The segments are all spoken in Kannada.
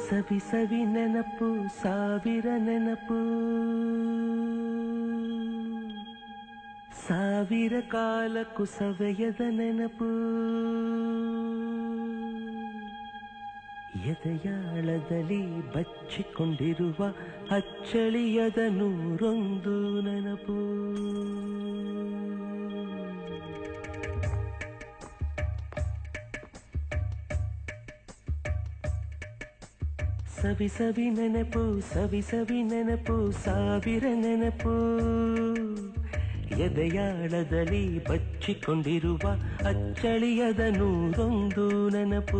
ಸವಿ ಸವಿ ನೆನಪು ಸಾವಿರ ನೆನಪು ಸಾವಿರ ಕಾಲಕ್ಕೂ ಸವೆಯದ ನೆನಪು ಎದೆಯಾಳದಲ್ಲಿ ಬಚ್ಚಿಕೊಂಡಿರುವ ಅಚ್ಚಳಿಯದ ನೂರೊಂದು ನೆನಪು ಸವಿ ಸವಿ ನೆನಪು ಸವಿ ಸವಿ ನೆನಪು ಸಾವಿರ ನೆನಪು ಎದೆಯಾಳದಲ್ಲಿ ಬಚ್ಚಿಕೊಂಡಿರುವ ಅಚ್ಚಳಿಯದ ನೂರೊಂದು ನೆನಪು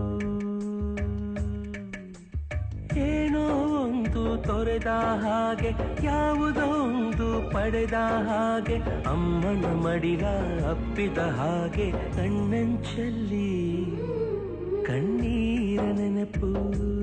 ಏನೋ ಒಂದು ತೊರೆದ ಹಾಗೆ ಯಾವುದೋ ಒಂದು ಪಡೆದ ಹಾಗೆ ಅಮ್ಮನ ಮಡಿಲ ಅಪ್ಪಿದ ಹಾಗೆ ಕಣ್ಣಂಚಲ್ಲಿ ಕಣ್ಣೀರ ನೆನಪು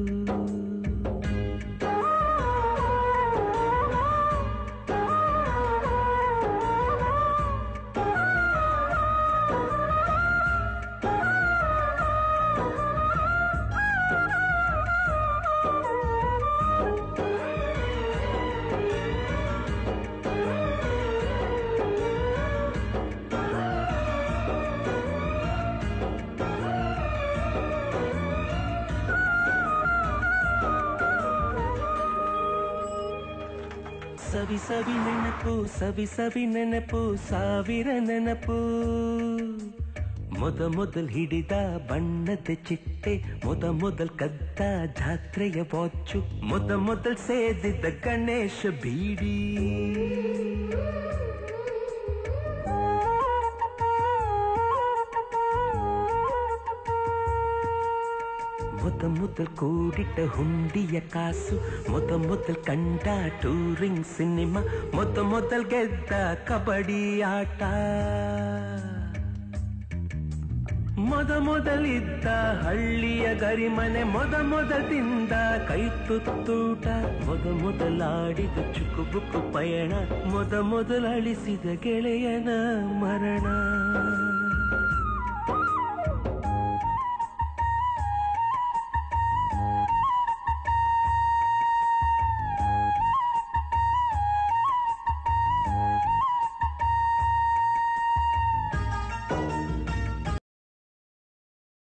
ಸವಿ ಸವಿ ನೆನಪು ಸವಿ ಸವಿ ನೆನಪು ಸಾವಿರ ನೆನಪು ಮೊದ ಮೊದಲ್ ಹಿಡಿದ ಬಣ್ಣದ ಚಿಟ್ಟೆ ಮೊದ ಮೊದಲ್ ಕದ್ದ ಜಾತ್ರೆಯ ವಾಚು ಮೊದ ಮೊದಲ್ ಸೇದಿದ್ದ ಗಣೇಶ ಬೀಡಿ ಮೊದ ಮೊದಲ್ ಕೂಡಿಟ್ಟ ಹುಂಡಿಯ ಕಾಸು ಮೊದ ಮೊದಲ್ ಕಂಡ ಟೂರಿಂಗ್ ಸಿನಿಮಾ ಮೊದ ಮೊದಲ್ ಗೆದ್ದ ಕಬಡ್ಡಿ ಆಟ ಮೊದ ಮೊದಲಿದ್ದ ಹಳ್ಳಿಯ ಗರಿಮನೆ ಮೊದ ಮೊದಲಿಂದ ಕೈ ತುತ್ತೂಟ ಮೊದ ಮೊದಲಾಡಿದ ಚುಕುಬುಕು ಪಯಣ ಮೊದ ಮೊದಲಳಿಸಿದ ಗೆಳೆಯನ ಮರಣ